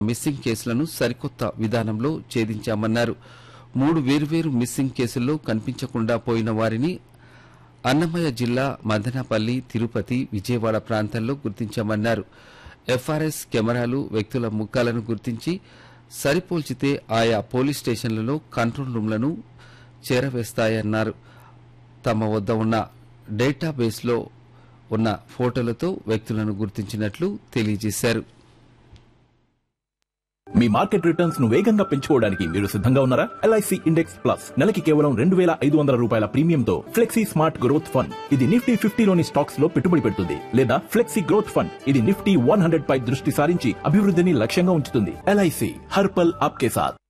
missing కేసులను సరికొత్త విధానంలో ఛేదించామన్నారు మూడు వేర్వేరు మిస్సింగ్ కేసుల్లో కనిపించకుండా పోయిన వారిని అన్నమయ్య జిల్లా మదనపల్లి తిరుపతి విజయవాడ ప్రాంతాల్లో గుర్తించామన్నారు ఎఫ్ఆర్ఎస్ కెమెరాలు వ్యక్తుల ముఖాలను గుర్తించి సరిపోల్చితే ఆయా పోలీస్ స్టేషన్లలో కంట్రోల్ రూమ్లను చేరవేస్తాయన్నారు తమ వద్ద ఉన్న డేటాబేస్లో ఉన్న ఫోటోలతో వ్యక్తులను గుర్తించినట్లు తెలియజేశారు మీ మార్కెట్ రిటర్న్స్ ను వేగంగా పెంచుకోవడానికి మీరు సిద్ధంగా ఉన్నారా ఎల్ఐసి ఇండెక్స్ ప్లస్ నెలకి కేవలం రెండు వేల ఐదు వందల రూపాయల ప్రీమియంతో ఫ్లెక్సీ స్మార్ట్ గ్రోత్ ఫండ్ ఇది నిఫ్టీ ఫిఫ్టీలోని స్టాక్స్ లో పెట్టుబడి పెడుతుంది లేదా ఫ్లెక్సీ గ్రోత్ ఫండ్ ఇది నిఫ్టీ వన్ హండ్రెడ్ పై దృష్టి సారించి అభివృద్ధిని లక్ష్యంగా ఉంచుతుంది ఎల్ఐసి హర్పల్ ఆప్కే సాథ్